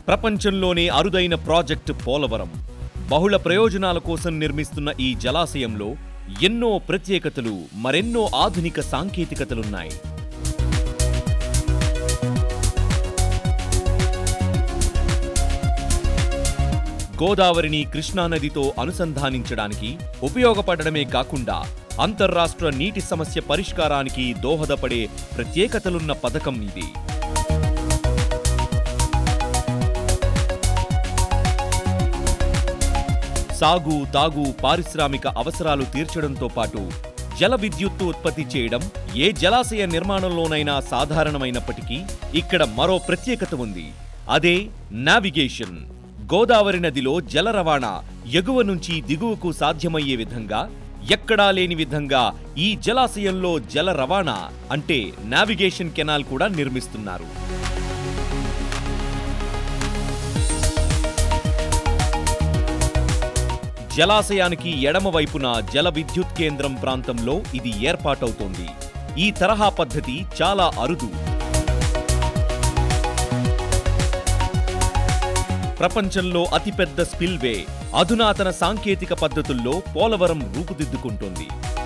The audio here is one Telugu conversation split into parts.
ప్రపంచంలోనే అరుదైన ప్రాజెక్టు పోలవరం బహుళ ప్రయోజనాల కోసం నిర్మిస్తున్న ఈ జలాశయంలో ఎన్నో ప్రత్యేకతలు మరెన్నో ఆధునిక సాంకేతికతలున్నాయి గోదావరిని కృష్ణానదితో అనుసంధానించడానికి ఉపయోగపడడమే కాకుండా అంతర్రాష్ట్ర నీటి సమస్య పరిష్కారానికి దోహదపడే ప్రత్యేకతలున్న పథకం ఇది సాగు తాగు పారిశ్రామిక అవసరాలు తీర్చడంతో పాటు జల విద్యుత్తు ఉత్పత్తి చేయడం ఏ జలాశయ నిర్మాణంలోనైనా సాధారణమైనప్పటికీ ఇక్కడ మరో ప్రత్యేకత ఉంది అదే నావిగేషన్ గోదావరి నదిలో జల రవాణా ఎగువ నుంచి దిగువకు సాధ్యమయ్యే విధంగా ఎక్కడా లేని విధంగా ఈ జలాశయంలో జల రవాణా అంటే నావిగేషన్ కెనాల్ కూడా నిర్మిస్తున్నారు జలాశయానికి ఎడమ వైపున జల విద్యుత్ కేంద్రం ప్రాంతంలో ఇది ఏర్పాటవుతోంది ఈ తరహా పద్ధతి చాలా అరుదు ప్రపంచంలో అతిపెద్ద స్పిల్వే అధునాతన సాంకేతిక పద్ధతుల్లో పోలవరం రూపుదిద్దుకుంటోంది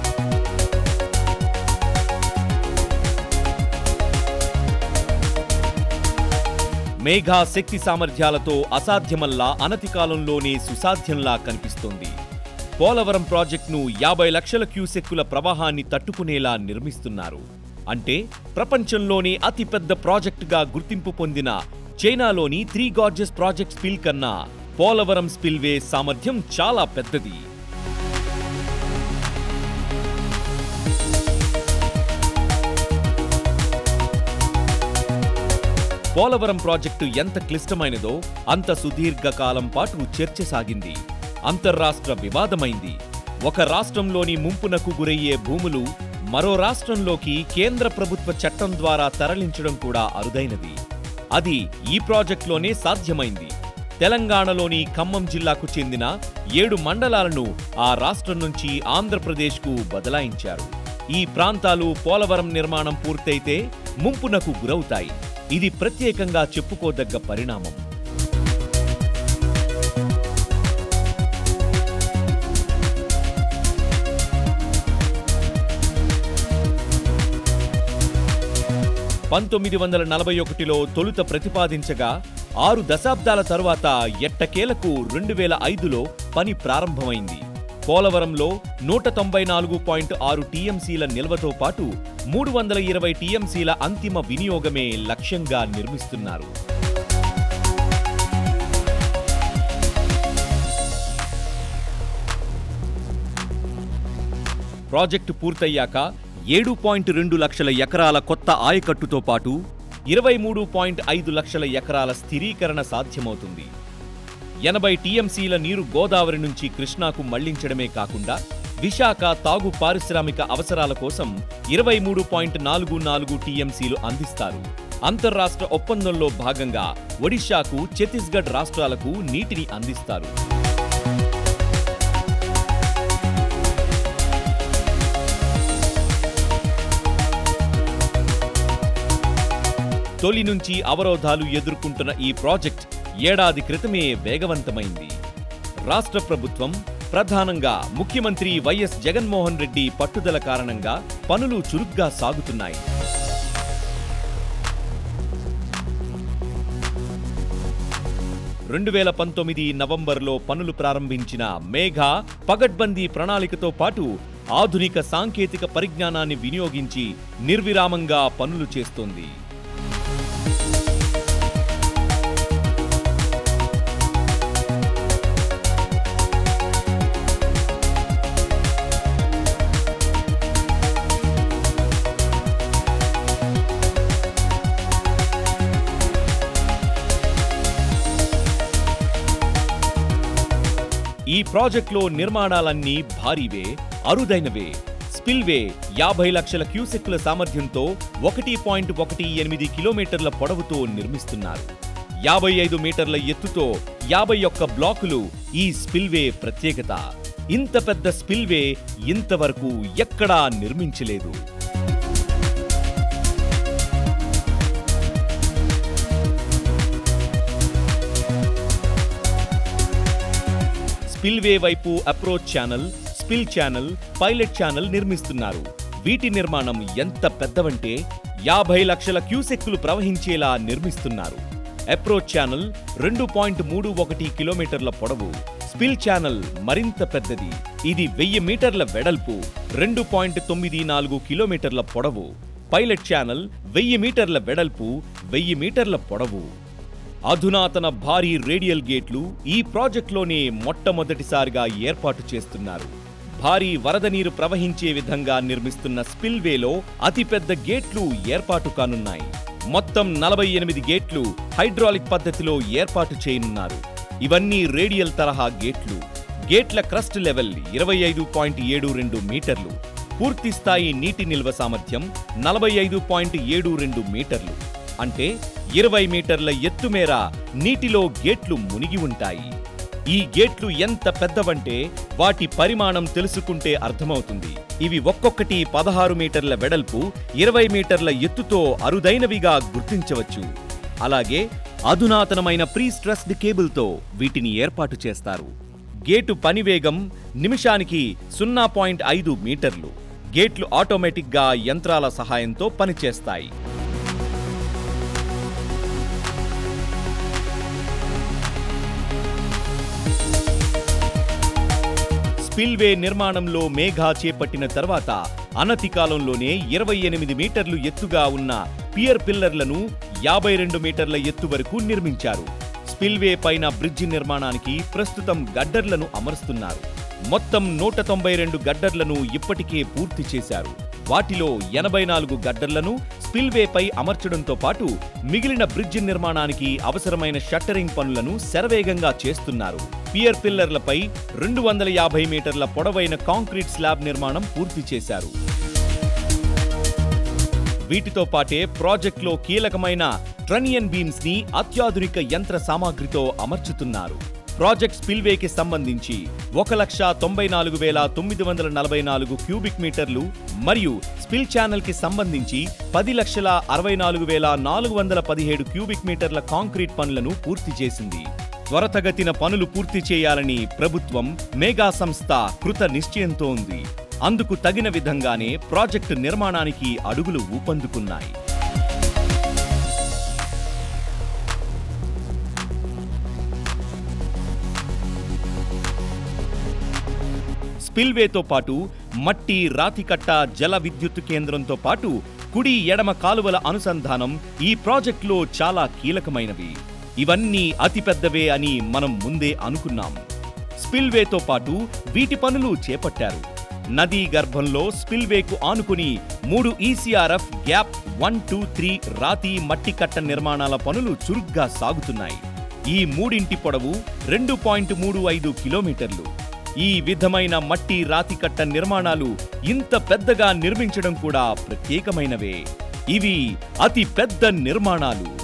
మేఘా శక్తి సామర్థ్యాలతో అసాధ్యమల్లా అనతి కాలంలోనే సుసాధ్యంలా కనిపిస్తోంది పోలవరం ప్రాజెక్టును యాభై లక్షల క్యూసెక్కుల ప్రవాహాన్ని తట్టుకునేలా నిర్మిస్తున్నారు అంటే ప్రపంచంలోనే అతిపెద్ద ప్రాజెక్టుగా గుర్తింపు పొందిన చైనాలోని త్రీ గార్జెస్ ప్రాజెక్ట్ స్పిల్ కన్నా పోలవరం స్పిల్వే సామర్థ్యం చాలా పెద్దది పోలవరం ప్రాజెక్టు ఎంత క్లిష్టమైనదో అంత సుదీర్ఘ కాలం పాటు చర్చ సాగింది అంతర్రాష్ట్ర వివాదమైంది ఒక రాష్ట్రంలోని ముంపునకు గురయ్యే భూములు మరో రాష్ట్రంలోకి కేంద్ర ప్రభుత్వ చట్టం ద్వారా తరలించడం కూడా అరుదైనది అది ఈ ప్రాజెక్టులోనే సాధ్యమైంది తెలంగాణలోని ఖమ్మం జిల్లాకు చెందిన ఏడు మండలాలను ఆ రాష్ట్రం నుంచి ఆంధ్రప్రదేశ్కు బదలాయించారు ఈ ప్రాంతాలు పోలవరం నిర్మాణం పూర్తయితే ముంపునకు గురవుతాయి ఇది ప్రత్యేకంగా చెప్పుకోదగ్గ పరిణామం పంతొమ్మిది వందల నలభై ఒకటిలో తొలుత ప్రతిపాదించగా ఆరు దశాబ్దాల తరువాత ఎట్టకేలకు రెండు వేల ఐదులో పని ప్రారంభమైంది పోలవరంలో నూట తొంభై నాలుగు పాయింట్ ఆరు టీఎంసీల నిల్వతో పాటు మూడు వందల ఇరవై టీఎంసీల అంతిమ వినియోగమే లక్ష్యంగా నిర్మిస్తున్నారు ప్రాజెక్టు పూర్తయ్యాక ఏడు పాయింట్ రెండు లక్షల ఎకరాల కొత్త ఆయకట్టుతో పాటు ఇరవై మూడు పాయింట్ ఐదు లక్షల ఎకరాల స్థిరీకరణ సాధ్యమవుతుంది ఎనభై టీఎంసీల నీరు గోదావరి నుంచి కృష్ణాకు మళ్లించడమే కాకుండా విశాఖ తాగు పారిశ్రామిక అవసరాల కోసం ఇరవై మూడు పాయింట్ నాలుగు నాలుగు టీఎంసీలు అందిస్తారు అంతర్రాష్ట్ర ఒప్పందంలో భాగంగా ఒడిశాకు ఛత్తీస్గఢ్ రాష్ట్రాలకు నీటిని అందిస్తారు తొలి నుంచి అవరోధాలు ఎదుర్కొంటున్న ఈ ప్రాజెక్ట్ ఏడాది క్రితమే వేగవంతమైంది రాష్ట్ర ప్రభుత్వం ప్రధానంగా ముఖ్యమంత్రి వైఎస్ జగన్మోహన్ రెడ్డి పట్టుదల కారణంగా పనులు చురుగ్గా సాగుతున్నాయి రెండు వేల పంతొమ్మిది నవంబర్లో పనులు ప్రారంభించిన మేఘా పగడ్బందీ ప్రణాళికతో పాటు ఆధునిక సాంకేతిక పరిజ్ఞానాన్ని వినియోగించి నిర్విరామంగా పనులు చేస్తోంది ఈ ప్రాజెక్టులో నిర్మాణాలన్నీ భారీవే అరుదైనవే స్పిల్వే యాభై లక్షల క్యూసెక్కుల సామర్థ్యంతో ఒకటి పాయింట్ ఒకటి ఎనిమిది కిలోమీటర్ల పొడవుతో నిర్మిస్తున్నారు యాభై ఐదు మీటర్ల ఎత్తుతో యాభై ఒక్క బ్లాకులు ఈ స్పిల్వే ప్రత్యేకత ఇంత పెద్ద స్పిల్వే ఇంతవరకు ఎక్కడా నిర్మించలేదు స్పిల్వే వైపు approach channel spill channel pilot channel నిర్మిస్తున్నారు వీటి నిర్మాణం ఎంత పెద్దవంటే యాభై లక్షల క్యూసెక్కులు ప్రవహించేలా నిర్మిస్తున్నారు అప్రోచ్ ఛానల్ రెండు పాయింట్ మూడు ఒకటి కిలోమీటర్ల పొడవు స్పిల్ ఛానల్ మరింత పెద్దది ఇది వెయ్యి మీటర్ల వెడల్పు రెండు పాయింట్ తొమ్మిది నాలుగు కిలోమీటర్ల పొడవు పైలట్ ఛానల్ వెయ్యి మీటర్ల వెడల్పు వెయ్యి మీటర్ల పొడవు అధునాతన భారీ రేడియల్ గేట్లు ఈ ప్రాజెక్టులోనే మొట్టమొదటిసారిగా ఏర్పాటు చేస్తున్నారు భారీ వరద నీరు ప్రవహించే విధంగా నిర్మిస్తున్న స్పిల్వేలో అతిపెద్ద గేట్లు ఏర్పాటు కానున్నాయి మొత్తం నలభై ఎనిమిది గేట్లు హైడ్రాలిక్ పద్ధతిలో ఏర్పాటు చేయనున్నారు ఇవన్నీ రేడియల్ తరహా గేట్లు గేట్ల క్రస్ట్ లెవెల్ ఇరవై ఐదు పాయింట్ ఏడు రెండు మీటర్లు పూర్తి స్థాయి నీటి నిల్వ సామర్థ్యం నలభై ఐదు పాయింట్ ఏడు రెండు మీటర్లు అంటే ఇరవై మీటర్ల ఎత్తు మేర నీటిలో గేట్లు మునిగి ఉంటాయి ఈ గేట్లు ఎంత పెద్దవంటే వాటి పరిమాణం తెలుసుకుంటే అర్థమవుతుంది ఇవి ఒక్కొక్కటి పదహారు మీటర్ల వెడల్పు ఇరవై మీటర్ల ఎత్తుతో అరుదైనవిగా గుర్తించవచ్చు అలాగే అధునాతనమైన ప్రీ స్ట్రెస్డ్ కేబుల్తో వీటిని ఏర్పాటు చేస్తారు గేటు పనివేగం నిమిషానికి సున్నా పాయింట్ ఐదు మీటర్లు గేట్లు ఆటోమేటిక్గా యంత్రాల సహాయంతో పనిచేస్తాయి స్పిల్వే నిర్మాణంలో మేఘా చేపట్టిన తర్వాత అనతి కాలంలోనే ఇరవై ఎనిమిది మీటర్లు ఎత్తుగా ఉన్న పియర్ పిల్లర్లను యాభై రెండు మీటర్ల ఎత్తు వరకు నిర్మించారు స్పిల్వే పైన బ్రిడ్జి నిర్మాణానికి ప్రస్తుతం గడ్డర్లను అమరుస్తున్నారు మొత్తం నూట తొంభై రెండు గడ్డర్లను ఇప్పటికే పూర్తి చేశారు వాటిలో ఎనభై నాలుగు గడ్డర్లను స్పిల్వేపై అమర్చడంతో పాటు మిగిలిన బ్రిడ్జి నిర్మాణానికి అవసరమైన షట్టరింగ్ పనులను శరవేగంగా చేస్తున్నారు పియర్ పిల్లర్లపై రెండు వందల యాభై మీటర్ల పొడవైన కాంక్రీట్ స్లాబ్ నిర్మాణం పూర్తి చేశారు వీటితో పాటే ప్రాజెక్టులో కీలకమైన ట్రనియన్ బీమ్స్ ని అత్యాధునిక యంత్ర సామాగ్రితో అమర్చుతున్నారు ప్రాజెక్ట్ స్పిల్వేకి సంబంధించి ఒక లక్ష తొంభై నాలుగు వేల తొమ్మిది వందల నలభై నాలుగు క్యూబిక్ మీటర్లు మరియు స్పిల్ ఛానల్ కి సంబంధించి పది లక్షల అరవై నాలుగు వేల నాలుగు వందల పదిహేడు క్యూబిక్ మీటర్ల కాంక్రీట్ పనులను పూర్తి చేసింది త్వరతగతిన పనులు పూర్తి చేయాలని ప్రభుత్వం మేఘా సంస్థ కృత నిశ్చయంతో ఉంది అందుకు తగిన విధంగానే ప్రాజెక్టు నిర్మాణానికి అడుగులు ఊపందుకున్నాయి స్పిల్వేతో పాటు మట్టి రాతికట్ట జల విద్యుత్ కేంద్రంతో పాటు కుడి ఎడమ కాలువల అనుసంధానం ఈ ప్రాజెక్టులో చాలా కీలకమైనవి ఇవన్నీ అతిపెద్దవే అని మనం ముందే అనుకున్నాం స్పిల్వేతో పాటు వీటి పనులు చేపట్టారు నదీ గర్భంలో స్పిల్వేకు ఆనుకుని మూడు ECRF gap one two three రాతి మట్టి కట్ట నిర్మాణాల పనులు చురుగ్గా సాగుతున్నాయి ఈ మూడింటి పొడవు రెండు పాయింట్ మూడు ఐదు కిలోమీటర్లు ఈ విధమైన మట్టి రాతి కట్ట నిర్మాణాలు ఇంత పెద్దగా నిర్మించడం కూడా ప్రత్యేకమైనవే ఇవి అతి పెద్ద నిర్మాణాలు